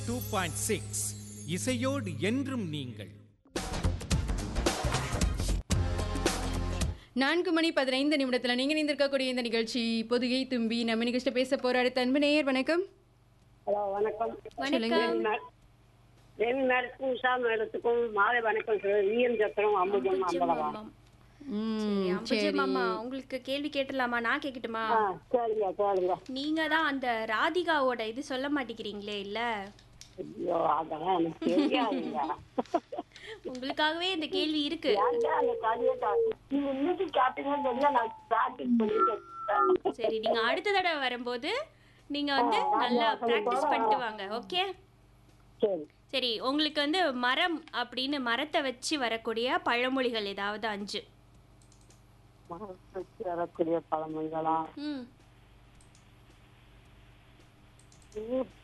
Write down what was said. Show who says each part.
Speaker 1: two point six இசையோடு என்றும் நீங்கள்
Speaker 2: நான்கு மணி பதினைந்து நிமிடத்தில் நீங்கள் இணைந்திருக்கக்கூடிய இந்த நிகழ்ச்சி பொதுகை தும்பி நம்ம நிகழ்ச்சியில் பேச போற அடுத்த அன்பு நேயர் வணக்கம்
Speaker 3: ஹலோ வணக்கம்
Speaker 2: சொல்லுங்க
Speaker 3: தேவி மேடத்துக்கும் உஷா மேடத்துக்கும் மாலை வணக்கம் சார் ஈஎம் சத்திரம் அம்புஜம் அம்பலவா
Speaker 2: ம்,
Speaker 4: அம்புஜ மாமா உங்களுக்கு கேள்வி கேட்டலாமா நான் கேட்கட்டுமா
Speaker 3: ஆ சரிங்க கேளுங்க
Speaker 4: நீங்க தான் அந்த ராதிகாவோட இது சொல்ல மாட்டேங்கிறீங்களே இல்ல
Speaker 3: ஐயோ அதெல்லாம் எனக்கு தெரியாதுங்க
Speaker 4: உங்களுக்காகவே இந்த கேள்வி இருக்கு
Speaker 3: ஏன்டா அந்த கதையை கா- நீங்க இன்னைக்கு கேட்டீங்கன்னு தெரிஞ்சா நான் ப்ராக்டிஸ் பண்ணிட்டு
Speaker 4: சரி நீங்க அடுத்த தடவை வரும்போது நீங்க வந்து நல்லா பிராக்டிஸ் பண்ணிட்டு வாங்க ஓகே
Speaker 3: சரி
Speaker 4: சரி உங்களுக்கு வந்து மரம் அப்படின்னு மரத்தை வச்சு வரக்கூடிய பழமொழிகள் ஏதாவது அஞ்சு
Speaker 3: மனசுக்கு வரக்கூடிய பழமொழிகளா
Speaker 4: ம்
Speaker 3: இது